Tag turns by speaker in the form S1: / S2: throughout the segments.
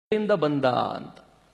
S1: ಎಲ್ಲಿಂದ ಬಂದ ಅಂತ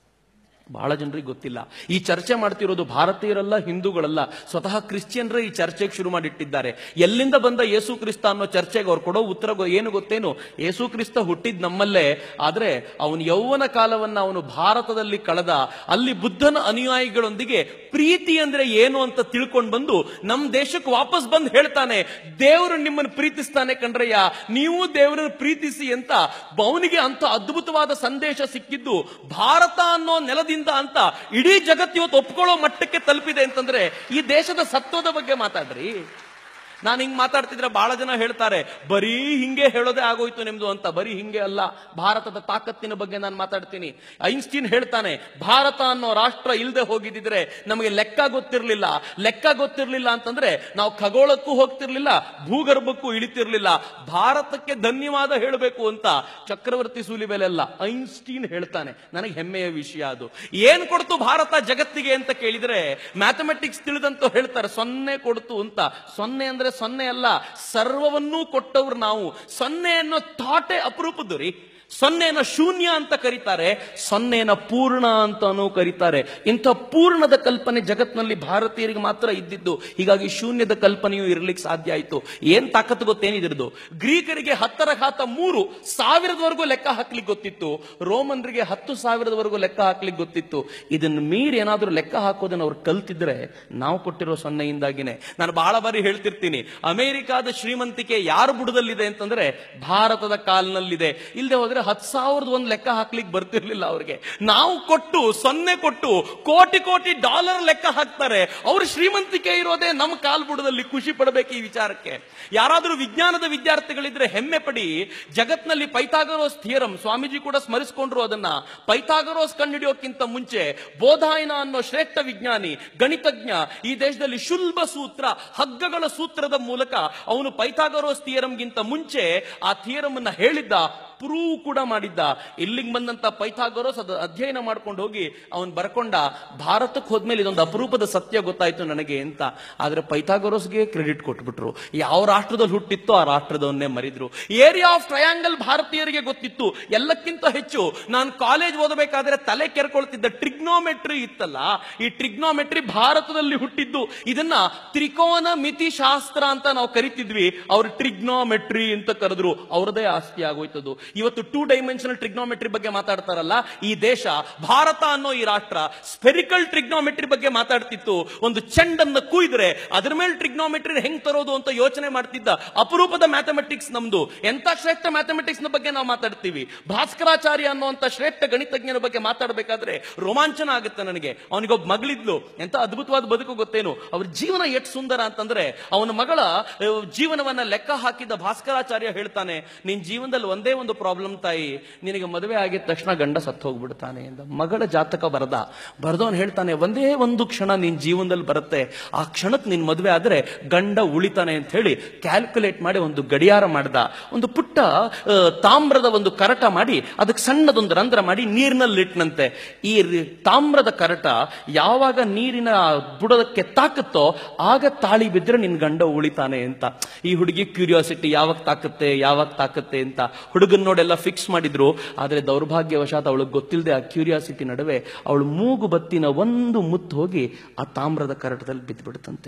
S1: ಬಹಳ ಜನರಿಗೆ ಗೊತ್ತಿಲ್ಲ ಈ ಚರ್ಚೆ ಮಾಡ್ತಿರೋದು ಭಾರತೀಯರಲ್ಲ ಹಿಂದೂಗಳಲ್ಲ ಸ್ವತಃ ಕ್ರಿಶ್ಚಿಯನ್ರೇ ಈ ಚರ್ಚೆಗೆ ಶುರು ಮಾಡಿಟ್ಟಿದ್ದಾರೆ ಎಲ್ಲಿಂದ ಬಂದ ಯೇಸು ಕ್ರಿಸ್ತ ಅನ್ನೋ ಚರ್ಚೆಗೆ ಅವ್ರು ಕೊಡೋ ಉತ್ತರ ಗೊ- ಏನು ಗೊತ್ತೇನು ಯೇಸು ಕ್ರಿಸ್ತ ಹುಟ್ಟಿದ್ ನಮ್ಮಲ್ಲೇ ಆದ್ರೆ ಅವನು ಯೌವನ ಕಾಲವನ್ನ ಅವನು ಭಾರತದಲ್ಲಿ ಕಳೆದ ಅಲ್ಲಿ ಬುದ್ಧನ ಅನುಯಾಯಿಗಳೊಂದಿಗೆ ಪ್ರೀತಿ ಅಂದ್ರೆ ಏನು ಅಂತ ತಿಳ್ಕೊಂಡು ಬಂದು ನಮ್ ದೇಶಕ್ಕೆ ವಾಪಸ್ ಬಂದು ಹೇಳ್ತಾನೆ ದೇವರು ನಿಮ್ಮನ್ನು ಪ್ರೀತಿಸ್ತಾನೆ ಕಣ್ರಯ್ಯ ನೀವು ದೇವರನ್ನು ಪ್ರೀತಿಸಿ ಅಂತ ಅವನಿಗೆ ಅಂತ ಅದ್ಭುತವಾದ ಸಂದೇಶ ಸಿಕ್ಕಿದ್ದು ಭಾರತ ಅನ್ನೋ ನೆಲದಿಂದ ಅಂತ ಇಡೀ ಜಗತ್ತು ಇವತ್ತು ಒಪ್ಕೊಳ್ಳೋ ಮಟ್ಟಕ್ಕೆ ತಲುಪಿದೆ ಅಂತಂದ್ರೆ ಈ ದೇಶದ ಸತ್ವದ ಬಗ್ಗೆ ಮಾತಾಡ್ರಿ ನಾನು ಹಿಂಗ್ ಮಾತಾಡ್ತಿದ್ರೆ ಬಹಳ ಜನ ಹೇಳ್ತಾರೆ ಬರೀ ಹಿಂಗೆ ಹೇಳೋದೇ ಆಗೋಯ್ತು ನಿಮ್ದು ಅಂತ ಬರೀ ಹಿಂಗೆ ಅಲ್ಲ ಭಾರತದ ತಾಕತ್ತಿನ ಬಗ್ಗೆ ನಾನು ಮಾತಾಡ್ತೀನಿ ಐನ್ಸ್ಟೀನ್ ಹೇಳ್ತಾನೆ ಭಾರತ ಅನ್ನೋ ರಾಷ್ಟ್ರ ಇಲ್ಲದೆ ಹೋಗಿದ್ದಿದ್ರೆ ನಮಗೆ ಲೆಕ್ಕ ಗೊತ್ತಿರಲಿಲ್ಲ ಲೆಕ್ಕ ಗೊತ್ತಿರಲಿಲ್ಲ ಅಂತಂದ್ರೆ ನಾವು ಖಗೋಳಕ್ಕೂ ಹೋಗ್ತಿರ್ಲಿಲ್ಲ ಭೂಗರ್ಭಕ್ಕೂ ಇಳಿತಿರ್ಲಿಲ್ಲ ಭಾರತಕ್ಕೆ ಧನ್ಯವಾದ ಹೇಳಬೇಕು ಅಂತ ಚಕ್ರವರ್ತಿ ಸೂಲಿಬೆಲೆಲ್ಲ ಐನ್ಸ್ಟೀನ್ ಹೇಳ್ತಾನೆ ನನಗೆ ಹೆಮ್ಮೆಯ ವಿಷಯ ಅದು ಏನ್ ಕೊಡ್ತು ಭಾರತ ಜಗತ್ತಿಗೆ ಅಂತ ಕೇಳಿದ್ರೆ ಮ್ಯಾಥಮೆಟಿಕ್ಸ್ ತಿಳಿದಂತ ಹೇಳ್ತಾರೆ ಸೊನ್ನೆ ಕೊಡ್ತು ಅಂತ ಸೊನ್ನೆ ಅಂದ್ರೆ ಸೊನ್ನೆ ಅಲ್ಲ ಸರ್ವವನ್ನೂ ಕೊಟ್ಟವ್ರು ನಾವು ಸೊನ್ನೆ ಅನ್ನೋ ಥಾಟೇ ಅಪರೂಪದ್ದು ರೀ ಸೊನ್ನೆನ ಶೂನ್ಯ ಅಂತ ಕರೀತಾರೆ ಸೊನ್ನೆನ ಪೂರ್ಣ ಅಂತಾನೂ ಕರೀತಾರೆ ಇಂಥ ಪೂರ್ಣದ ಕಲ್ಪನೆ ಜಗತ್ನಲ್ಲಿ ಭಾರತೀಯರಿಗೆ ಮಾತ್ರ ಇದ್ದಿದ್ದು ಹೀಗಾಗಿ ಶೂನ್ಯದ ಕಲ್ಪನೆಯೂ ಇರಲಿಕ್ಕೆ ಸಾಧ್ಯ ಆಯಿತು ಏನ್ ತಾಕತ್ತು ಗೊತ್ತೇನಿದಿರದು ಗ್ರೀಕರಿಗೆ ಹತ್ತರ ಘಾತ ಮೂರು ಸಾವಿರದವರೆಗೂ ಲೆಕ್ಕ ಹಾಕ್ಲಿಕ್ಕೆ ಗೊತ್ತಿತ್ತು ರೋಮನ್ರಿಗೆ ಹತ್ತು ಸಾವಿರದವರೆಗೂ ಲೆಕ್ಕ ಹಾಕ್ಲಿಕ್ಕೆ ಗೊತ್ತಿತ್ತು ಇದನ್ನು ಮೀರಿ ಏನಾದ್ರೂ ಲೆಕ್ಕ ಹಾಕೋದನ್ನ ಅವ್ರು ಕಲ್ತಿದ್ರೆ ನಾವು ಕೊಟ್ಟಿರೋ ಸೊನ್ನೆಯಿಂದಾಗಿನೇ ನಾನು ಬಹಳ ಬಾರಿ ಹೇಳ್ತಿರ್ತೀನಿ ಅಮೆರಿಕಾದ ಶ್ರೀಮಂತಿಕೆ ಯಾರ ಬುಡದಲ್ಲಿದೆ ಅಂತಂದ್ರೆ ಭಾರತದ ಕಾಲ್ನಲ್ಲಿದೆ ಇಲ್ಲದೆ ಹೋದ್ರೆ ಹತ್ತು ಸಾವಿರದ ಒಂದು ಲೆಕ್ಕ ಹಾಕ್ಲಿಕ್ಕೆ ಬರ್ತಿರ್ಲಿಲ್ಲ ಅವ್ರಿಗೆ ನಾವು ಕೊಟ್ಟು ಸೊನ್ನೆ ಕೊಟ್ಟು ಕೋಟಿ ಕೋಟಿ ಡಾಲರ್ ಲೆಕ್ಕ ಹಾಕ್ತಾರೆ ಅವ್ರ ಶ್ರೀಮಂತಿಕೆ ಇರೋದೇ ನಮ್ಮ ಕಾಲ್ಬುಡದಲ್ಲಿ ಖುಷಿ ಪಡಬೇಕು ಈ ವಿಚಾರಕ್ಕೆ ಯಾರಾದರೂ ವಿಜ್ಞಾನದ ವಿದ್ಯಾರ್ಥಿಗಳಿದ್ರೆ ಹೆಮ್ಮೆ ಪಡಿ ಜಗತ್ನಲ್ಲಿ ಪೈಥಾಗರೋಸ್ ಥಿಯರಂ ಸ್ವಾಮೀಜಿ ಕೂಡ ಸ್ಮರಿಸಿಕೊಂಡ್ರು ಅದನ್ನ ಪೈಥಾಗರೋಸ್ ಕಂಡುಹಿಡಿಯೋಕ್ಕಿಂತ ಮುಂಚೆ ಬೋಧಾಯನ ಅನ್ನೋ ಶ್ರೇಷ್ಠ ವಿಜ್ಞಾನಿ ಗಣಿತಜ್ಞ ಈ ದೇಶದಲ್ಲಿ ಶುಲ್ಬ ಸೂತ್ರ ಹಗ್ಗಗಳ ಸೂತ್ರದ ಮೂಲಕ ಅವನು ಪೈಥಾಗರೋಸ್ ಥಿಯರಂಗಿಂತ ಮುಂಚೆ ಆ ಥಿಯರಂ ಅನ್ನ ಹೇಳಿದ್ದ ಪ್ರೂವ್ ಕೂಡ ಮಾಡಿದ್ದ ಇಲ್ಲಿಗೆ ಬಂದಂತ ಪೈಥಾಗರೋಸ್ ಅದು ಅಧ್ಯಯನ ಮಾಡ್ಕೊಂಡು ಹೋಗಿ ಅವನ್ ಬರ್ಕೊಂಡ ಭಾರತಕ್ಕೆ ಹೋದ್ಮೇಲೆ ಇದೊಂದು ಅಪರೂಪದ ಸತ್ಯ ಗೊತ್ತಾಯ್ತು ನನಗೆ ಅಂತ ಆದ್ರೆ ಪೈಥಾಗರೋಸ್ಗೆ ಕ್ರೆಡಿಟ್ ಕೊಟ್ಬಿಟ್ರು ಯಾವ ರಾಷ್ಟ್ರದಲ್ಲಿ ಹುಟ್ಟಿತ್ತೋ ಆ ರಾಷ್ಟ್ರದವನ್ನೇ ಮರಿದ್ರು ಏರಿಯಾ ಆಫ್ ಟ್ರಯಾಂಗಲ್ ಭಾರತೀಯರಿಗೆ ಗೊತ್ತಿತ್ತು ಎಲ್ಲಕ್ಕಿಂತ ಹೆಚ್ಚು ನಾನು ಕಾಲೇಜ್ ಓದಬೇಕಾದ್ರೆ ತಲೆ ಕೆರ್ಕೊಳ್ತಿದ್ದ ಟ್ರಿಗ್ನೋಮೆಟ್ರಿ ಇತ್ತಲ್ಲ ಈ ಟ್ರಿಗ್ನೋಮೆಟ್ರಿ ಭಾರತದಲ್ಲಿ ಹುಟ್ಟಿದ್ದು ಇದನ್ನ ತ್ರಿಕೋನ ಮಿತಿ ಶಾಸ್ತ್ರ ಅಂತ ನಾವು ಕರಿತಿದ್ವಿ ಅವ್ರು ಟ್ರಿಗ್ನೋಮೆಟ್ರಿ ಅಂತ ಕರೆದ್ರು ಅವ್ರದೇ ಆಸ್ತಿ ಆಗೋಯ್ತದು ಇವತ್ತು ಟೂ ಡೈಮೆನ್ಷನಲ್ ಟ್ರಿಗ್ನೋಮೆಟ್ರಿ ಬಗ್ಗೆ ಮಾತಾಡ್ತಾರಲ್ಲ ಈ ದೇಶ ಭಾರತ ಅನ್ನೋ ಈ ರಾಷ್ಟ್ರ ಸ್ಪೆರಿಕಲ್ ಟ್ರಿಗ್ನೋಮೆಟ್ರಿ ಬಗ್ಗೆ ಮಾತಾಡ್ತಿತ್ತು ಒಂದು ಚೆಂಡನ್ನ ಕುಯ್ದ್ರೆ ಅದ್ರ ಮೇಲೆ ಟ್ರಿಗ್ನೋಮೆಟ್ರಿ ಹೆಂಗ್ ತರೋದು ಅಂತ ಯೋಚನೆ ಮಾಡ್ತಿದ್ದ ಅಪರೂಪದ ಮ್ಯಾಥಮೆಟಿಕ್ಸ್ ನಮ್ದು ಎಂತ ಶ್ರೇಷ್ಠ ಮ್ಯಾಥಮೆಟಿಕ್ಸ್ ನ ಬಗ್ಗೆ ನಾವು ಮಾತಾಡ್ತೀವಿ ಭಾಸ್ಕರಾಚಾರ್ಯ ಅನ್ನುವಂತ ಶ್ರೇಷ್ಠ ಗಣಿತಜ್ಞನ ಬಗ್ಗೆ ಮಾತಾಡಬೇಕಾದ್ರೆ ರೋಮಾಂಚನ ಆಗುತ್ತೆ ನನಗೆ ಅವನಿಗೊಬ್ಬ ಮಗಳಿದ್ಲು ಎಂತ ಅದ್ಭುತವಾದ ಬದುಕು ಗೊತ್ತೇನು ಅವ್ರ ಜೀವನ ಎಷ್ಟು ಸುಂದರ ಅಂತಂದ್ರೆ ಅವನ ಮಗಳ ಆ, ಜೀವನವನ್ನ ಲೆಕ್ಕ ಹಾಕಿದ ಭಾಸ್ಕರಾಚಾರ್ಯ ಹೇಳ್ತಾನೆ ನಿನ್ ಜೀವನದಲ್ಲಿ ಒಂದೇ ಒಂದು ಪ್ರಾಬ್ಲಮ್ ತಾಯಿ ನಿನಗೆ ಮದುವೆ ಆಗಿದ ತಕ್ಷಣ ಗಂಡ ಸತ್ತು ಹೋಗ್ಬಿಡ್ತಾನೆ ಎಂದ ಮಗಳ ಜಾತಕ ಬರದ ಬರೆದವನ್ ಹೇಳ್ತಾನೆ ಒಂದೇ ಒಂದು ಕ್ಷಣ ನಿನ್ ಜೀವನದಲ್ಲಿ ಬರುತ್ತೆ ಆ ಕ್ಷಣಕ್ಕೆ ನಿನ್ ಮದುವೆ ಆದ್ರೆ ಗಂಡ ಉಳಿತಾನೆ ಅಂತ ಹೇಳಿ ಕ್ಯಾಲ್ಕುಲೇಟ್ ಮಾಡಿ ಒಂದು ಗಡಿಯಾರ ಮಾಡ್ದ ಒಂದು ಪುಟ್ಟ ಆ, ತಾಮ್ರದ ಒಂದು ಕರಟ ಮಾಡಿ ಅದಕ್ಕೆ ಸಣ್ಣದೊಂದು ರಂಧ್ರ ಮಾಡಿ ನೀರಿನಲ್ಲಿ ಇಟ್ನಂತೆ ಈ ರಿ- ತಾಮ್ರದ ಕರಟ ಯಾವಾಗ ನೀರಿನ ಬುಡದಕ್ಕೆ ತಾಕತ್ತೋ ಆಗ ತಾಳಿ ಬಿದ್ರೆ ನಿನ್ ಗಂಡ ಉಳಿತಾನೆ ಅಂತ ಈ ಹುಡುಗಿ ಕ್ಯೂರಿಯಾಸಿಟಿ ಯಾವಾಗ ತಾಕತ್ತೆ ಯಾವಾಗ ತಾಕತ್ತೆ ಅಂತ ಹುಡುಗನ್ ನೋಡೆಲ್ಲ ಫಿಕ್ಸ್ ಮಾಡಿದ್ರು ಆದ್ರೆ ದೌರ್ಭಾಗ್ಯವಶಾತ್ ಅವಳಿಗೆ ಗೊತ್ತಿಲ್ಲದೆ ಆ ಕ್ಯೂರಿಯಾಸಿಟಿ ನಡುವೆ ಅವಳು ಮೂಗು ಬತ್ತಿನ ಒಂದು ಮುತ್ತು ಹೋಗಿ ಆ ತಾಮ್ರದ ಕರಟದಲ್ಲಿ ಬಿದ್ದುಬಿಡುತ್ತಂತೆ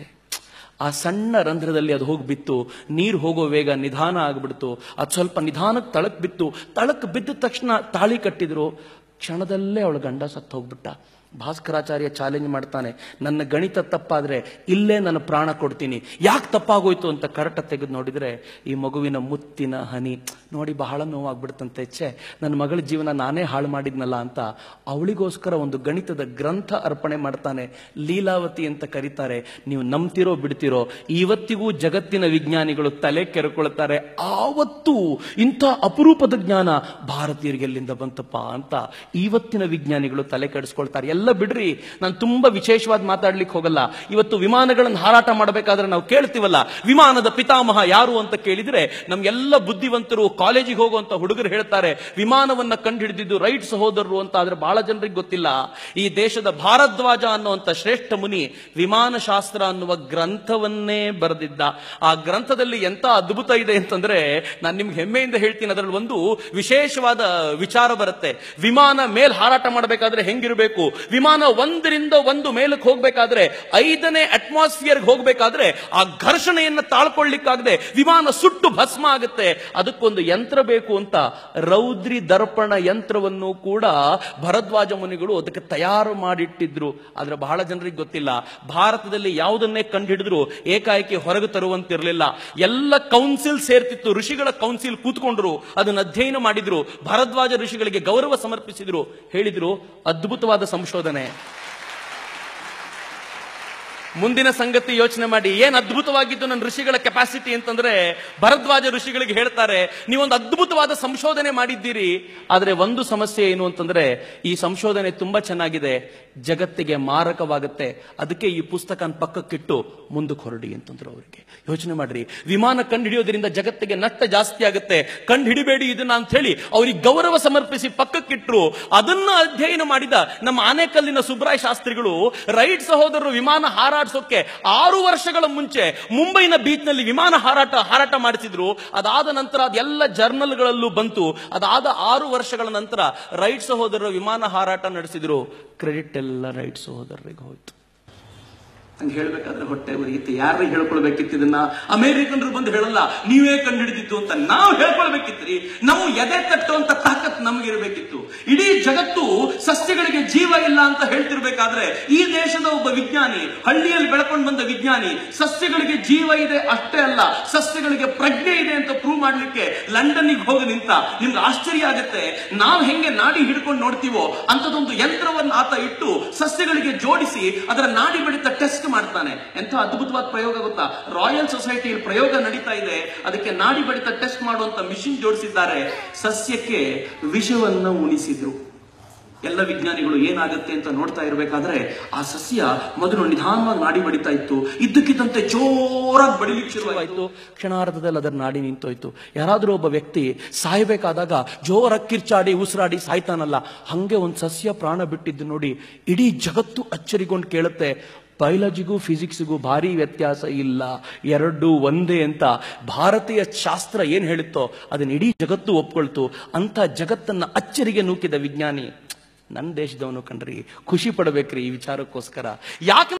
S1: ಆ ಸಣ್ಣ ರಂಧ್ರದಲ್ಲಿ ಅದು ಹೋಗಿ ಬಿತ್ತು ನೀರು ಹೋಗೋ ವೇಗ ನಿಧಾನ ಆಗ್ಬಿಡ್ತು ಅದು ಸ್ವಲ್ಪ ನಿಧಾನಕ್ಕೆ ತಳಕ್ ಬಿತ್ತು ತಳಕ್ ಬಿದ್ದ ತಕ್ಷಣ ತಾಳಿ ಕಟ್ಟಿದ್ರು ಕ್ಷಣದಲ್ಲೇ ಅವಳ ಗಂಡ ಸತ್ತು ಹೋಗ್ಬಿಟ್ಟ ಭಾಸ್ಕರಾಚಾರ್ಯ ಚಾಲೆಂಜ್ ಮಾಡ್ತಾನೆ ನನ್ನ ಗಣಿತ ತಪ್ಪಾದ್ರೆ ಇಲ್ಲೇ ನನ್ನ ಪ್ರಾಣ ಕೊಡ್ತೀನಿ ಯಾಕೆ ತಪ್ಪಾಗೋಯ್ತು ಅಂತ ಕರಟ ತೆಗೆದು ನೋಡಿದ್ರೆ ಈ ಮಗುವಿನ ಮುತ್ತಿನ ಹನಿ ನೋಡಿ ಬಹಳ ನೋವಾಗ್ಬಿಡ್ತಂತೆ ಛೆ ನನ್ನ ಮಗಳ ಜೀವನ ನಾನೇ ಹಾಳು ಮಾಡಿದ್ನಲ್ಲ ಅಂತ ಅವಳಿಗೋಸ್ಕರ ಒಂದು ಗಣಿತದ ಗ್ರಂಥ ಅರ್ಪಣೆ ಮಾಡ್ತಾನೆ ಲೀಲಾವತಿ ಅಂತ ಕರೀತಾರೆ ನೀವು ನಂಬ್ತಿರೋ ಬಿಡ್ತಿರೋ ಇವತ್ತಿಗೂ ಜಗತ್ತಿನ ವಿಜ್ಞಾನಿಗಳು ತಲೆ ಕೆರ್ಕೊಳ್ತಾರೆ ಆವತ್ತು ಇಂಥ ಅಪರೂಪದ ಜ್ಞಾನ ಭಾರತೀಯರಿಗೆ ಎಲ್ಲಿಂದ ಬಂತಪ್ಪ ಅಂತ ಇವತ್ತಿನ ವಿಜ್ಞಾನಿಗಳು ತಲೆ ಕೆಡಿಸ್ಕೊಳ್ತಾರೆ ಅದೆಲ್ಲ ಬಿಡ್ರಿ ನಾನು ತುಂಬಾ ವಿಶೇಷವಾದ ಮಾತಾಡ್ಲಿಕ್ಕೆ ಹೋಗಲ್ಲ ಇವತ್ತು ವಿಮಾನಗಳನ್ನು ಹಾರಾಟ ಮಾಡಬೇಕಾದ್ರೆ ನಾವು ಕೇಳ್ತೀವಲ್ಲ ವಿಮಾನದ ಪಿತಾಮಹ ಯಾರು ಅಂತ ಕೇಳಿದ್ರೆ ನಮ್ಗೆಲ್ಲ ಬುದ್ಧಿವಂತರು ಕಾಲೇಜಿಗೆ ಹೋಗುವಂತ ಹುಡುಗರು ಹೇಳ್ತಾರೆ ವಿಮಾನವನ್ನ ಕಂಡುಹಿಡಿದಿದ್ದು ರೈಟ್ ಸಹೋದರರು ಅಂತ ಆದ್ರೆ ಬಹಳ ಜನರಿಗೆ ಗೊತ್ತಿಲ್ಲ ಈ ದೇಶದ ಭಾರದ್ವಾಜ ಅನ್ನುವಂತ ಶ್ರೇಷ್ಠ ಮುನಿ ವಿಮಾನ ಶಾಸ್ತ್ರ ಅನ್ನುವ ಗ್ರಂಥವನ್ನೇ ಬರೆದಿದ್ದ ಆ ಗ್ರಂಥದಲ್ಲಿ ಎಂತ ಅದ್ಭುತ ಇದೆ ಅಂತಂದ್ರೆ ನಾನು ನಿಮ್ಗೆ ಹೆಮ್ಮೆಯಿಂದ ಹೇಳ್ತೀನಿ ಅದರಲ್ಲಿ ಒಂದು ವಿಶೇಷವಾದ ವಿಚಾರ ಬರುತ್ತೆ ವಿಮಾನ ಮೇಲ್ ಹಾರಾಟ ಮಾಡಬೇಕಾದ್ರೆ ಹೆಂಗಿರಬೇಕು ವಿಮಾನ ಒಂದರಿಂದ ಒಂದು ಮೇಲಕ್ಕೆ ಹೋಗ್ಬೇಕಾದ್ರೆ ಐದನೇ ಅಟ್ಮಾಸ್ಫಿಯರ್ ಹೋಗ್ಬೇಕಾದ್ರೆ ಆ ಘರ್ಷಣೆಯನ್ನ ತಾಳ್ಕೊಳ್ಳಿಕ್ಕಾಗದೆ ವಿಮಾನ ಸುಟ್ಟು ಭಸ್ಮ ಆಗುತ್ತೆ ಅದಕ್ಕೊಂದು ಯಂತ್ರ ಬೇಕು ಅಂತ ರೌದ್ರಿ ದರ್ಪಣ ಯಂತ್ರವನ್ನು ಕೂಡ ಭರದ್ವಾಜ ಮುನಿಗಳು ಅದಕ್ಕೆ ತಯಾರು ಮಾಡಿಟ್ಟಿದ್ರು ಆದ್ರೆ ಬಹಳ ಜನರಿಗೆ ಗೊತ್ತಿಲ್ಲ ಭಾರತದಲ್ಲಿ ಯಾವುದನ್ನೇ ಕಂಡುಹಿಡಿದ್ರು ಏಕಾಏಕಿ ಹೊರಗೆ ತರುವಂತಿರಲಿಲ್ಲ ಎಲ್ಲ ಕೌನ್ಸಿಲ್ ಸೇರ್ತಿತ್ತು ಋಷಿಗಳ ಕೌನ್ಸಿಲ್ ಕೂತ್ಕೊಂಡ್ರು ಅದನ್ನ ಅಧ್ಯಯನ ಮಾಡಿದ್ರು ಭರದ್ವಾಜ ಋಷಿಗಳಿಗೆ ಗೌರವ ಸಮರ್ಪಿಸಿದ್ರು ಹೇಳಿದ್ರು ಅದ್ಭುತವಾದ ಸಂಶೋಧನೆ ಮುಂದಿನ ಸಂಗತಿ ಯೋಚನೆ ಮಾಡಿ ಏನ್ ಅದ್ಭುತವಾಗಿದ್ದು ನನ್ನ ಋಷಿಗಳ ಕೆಪಾಸಿಟಿ ಅಂತಂದ್ರೆ ಭರದ್ವಾಜ ಋಷಿಗಳಿಗೆ ಹೇಳ್ತಾರೆ ನೀವೊಂದು ಅದ್ಭುತವಾದ ಸಂಶೋಧನೆ ಮಾಡಿದ್ದೀರಿ ಆದ್ರೆ ಒಂದು ಸಮಸ್ಯೆ ಏನು ಅಂತಂದ್ರೆ ಈ ಸಂಶೋಧನೆ ತುಂಬಾ ಚೆನ್ನಾಗಿದೆ ಜಗತ್ತಿಗೆ ಮಾರಕವಾಗುತ್ತೆ ಅದಕ್ಕೆ ಈ ಪುಸ್ತಕ ಪಕ್ಕಕ್ಕಿಟ್ಟು ಮುಂದಕ್ಕೆ ಹೊರಡಿ ಅಂತಂದ್ರು ಅವರಿಗೆ ಯೋಚನೆ ಮಾಡ್ರಿ ವಿಮಾನ ಕಂಡುಹಿಡಿಯೋದ್ರಿಂದ ಜಗತ್ತಿಗೆ ನಷ್ಟ ಜಾಸ್ತಿ ಆಗುತ್ತೆ ಕಂಡು ಹಿಡಿಬೇಡಿ ಇದನ್ನ ಅಂತ ಹೇಳಿ ಅವ್ರಿಗೆ ಗೌರವ ಸಮರ್ಪಿಸಿ ಪಕ್ಕಕ್ಕಿಟ್ರು ಅದನ್ನ ಅಧ್ಯಯನ ಮಾಡಿದ ನಮ್ಮ ಆನೆಕಲ್ಲಿನ ಸುಬ್ರಾಯ್ ಶಾಸ್ತ್ರಿಗಳು ರೈಟ್ ಸಹೋದರರು ವಿಮಾನ ಹಾರಾಡಿಸೋಕೆ ಆರು ವರ್ಷಗಳ ಮುಂಚೆ ಮುಂಬೈನ ಬೀಚ್ ನಲ್ಲಿ ವಿಮಾನ ಹಾರಾಟ ಹಾರಾಟ ಮಾಡಿಸಿದ್ರು ಅದಾದ ನಂತರ ಅದೆಲ್ಲ ಜರ್ನಲ್ಗಳಲ್ಲೂ ಬಂತು ಅದಾದ ಆರು ವರ್ಷಗಳ ನಂತರ ರೈಟ್ ಸಹೋದರರು ವಿಮಾನ ಹಾರಾಟ ನಡೆಸಿದ್ರು ಕ್ರೆಡಿಟ್ ಎಲ್ಲ ರೈಟ್ ಸಹೋದರರಿಗೆ ಹೋಯ್ತು ಹಂಗೆ ಹೇಳ್ಬೇಕಾದ್ರೆ ಹೊಟ್ಟೆ ಉರಿಯುತ್ತೆ ಯಾರಿಗೆ ಹೇಳ್ಕೊಳ್ಬೇಕಿತ್ತು ಇದನ್ನ ಅಮೆರಿಕನ್ರು ಬಂದು ಹೇಳಲ್ಲ ನೀವೇ ಕಂಡುಹಿಡಿದಿದ್ದು ಅಂತ ನಾವು ಹೇಳ್ಕೊಳ್ಬೇಕಿತ್ರಿ ನಾವು ಎದೆ ತಟ್ಟುವಂತ ತಾಕತ್ ನಮಗಿರಬೇಕಿತ್ತು ಇಡೀ ಜಗತ್ತು ಸಸ್ಯಗಳಿಗೆ ಜೀವ ಇಲ್ಲ ಅಂತ ಹೇಳ್ತಿರ್ಬೇಕಾದ್ರೆ ಈ ದೇಶದ ಒಬ್ಬ ವಿಜ್ಞಾನಿ ಹಳ್ಳಿಯಲ್ಲಿ ಬೆಳ್ಕೊಂಡು ಬಂದ ವಿಜ್ಞಾನಿ ಸಸ್ಯಗಳಿಗೆ ಜೀವ ಇದೆ ಅಷ್ಟೇ ಅಲ್ಲ ಸಸ್ಯಗಳಿಗೆ ಪ್ರಜ್ಞೆ ಇದೆ ಅಂತ ಪ್ರೂವ್ ಮಾಡ್ಲಿಕ್ಕೆ ಲಂಡನ್ನಿಗೆ ಹೋಗಿ ನಿಂತ ನಿಮ್ಗೆ ಆಶ್ಚರ್ಯ ಆಗುತ್ತೆ ನಾವು ಹೆಂಗೆ ನಾಡಿ ಹಿಡ್ಕೊಂಡು ನೋಡ್ತೀವೋ ಅಂತದೊಂದು ಯಂತ್ರವನ್ನು ಆತ ಇಟ್ಟು ಸಸ್ಯಗಳಿಗೆ ಜೋಡಿಸಿ ಅದರ ನಾಡಿ ಬಡಿತ ಟೆಸ್ಟ್ ಮಾಡ್ತಾನೆ ಎಂಥ ಅದ್ಭುತವಾದ ಪ್ರಯೋಗ ಗೊತ್ತಾ ರಾಯಲ್ ಸೊಸೈಟಿಯಲ್ಲಿ ಪ್ರಯೋಗ ನಡೀತಾ ಇದೆ ಅದಕ್ಕೆ ನಾಡಿ ಬಡಿತ ಟೆಸ್ಟ್ ಮಾಡುವಂತ ಮಿಷಿನ್ ಜೋಡಿಸಿದ್ದಾರೆ ಸಸ್ಯಕ್ಕೆ ವಿಷವನ್ನ ಉಣಿಸಿದ್ರು ಎಲ್ಲ ವಿಜ್ಞಾನಿಗಳು ಏನಾಗುತ್ತೆ ಅಂತ ನೋಡ್ತಾ ಇರಬೇಕಾದ್ರೆ ಆ ಸಸ್ಯ ಮೊದಲು ನಿಧಾನವಾಗಿ ನಾಡಿ ಬಡಿತಾ ಇತ್ತು ಇದ್ದಕ್ಕಿದ್ದಂತೆ ಜೋರಾಗಿ ಬಡಿಲಿಕ್ಕೆ ಶುರುವಾಯಿತು ಕ್ಷಣಾರ್ಧದಲ್ಲಿ ಅದರ ನಾಡಿ ನಿಂತೋಯ್ತು ಯಾರಾದರೂ ಒಬ್ಬ ವ್ಯಕ್ತಿ ಸಾಯ್ಬೇಕಾದಾಗ ಜೋರಾಗಿ ಕಿರ್ಚಾಡಿ ಉಸಿರಾಡಿ ಸಾಯ್ತಾನಲ್ಲ ಹಂಗೆ ಒಂದು ಸಸ್ಯ ಪ್ರಾಣ ಬಿಟ್ಟಿದ್ದು ನೋಡಿ ಇಡೀ ಜಗತ್ತು ಅಚ್ಚರಿಗೊಂಡು ಕೇಳುತ್ತೆ ಬಯಾಲಜಿಗೂ ಫಿಸಿಕ್ಸ್ಗೂ ಭಾರಿ ವ್ಯತ್ಯಾಸ ಇಲ್ಲ ಎರಡು ಒಂದೇ ಅಂತ ಭಾರತೀಯ ಶಾಸ್ತ್ರ ಏನ್ ಹೇಳುತ್ತೋ ಅದನ್ನ ಇಡೀ ಜಗತ್ತು ಒಪ್ಕೊಳ್ತು ಅಂತ ಜಗತ್ತನ್ನ ಅಚ್ಚರಿಗೆ ನೂಕಿದ ವಿಜ್ಞಾನಿ ನನ್ನ ದೇಶದವನು ಕಂಡ್ರಿ ಖುಷಿ ಪಡಬೇಕ್ರಿ ಈ ವಿಚಾರಕ್ಕೋಸ್ಕರ ಯಾಕೆ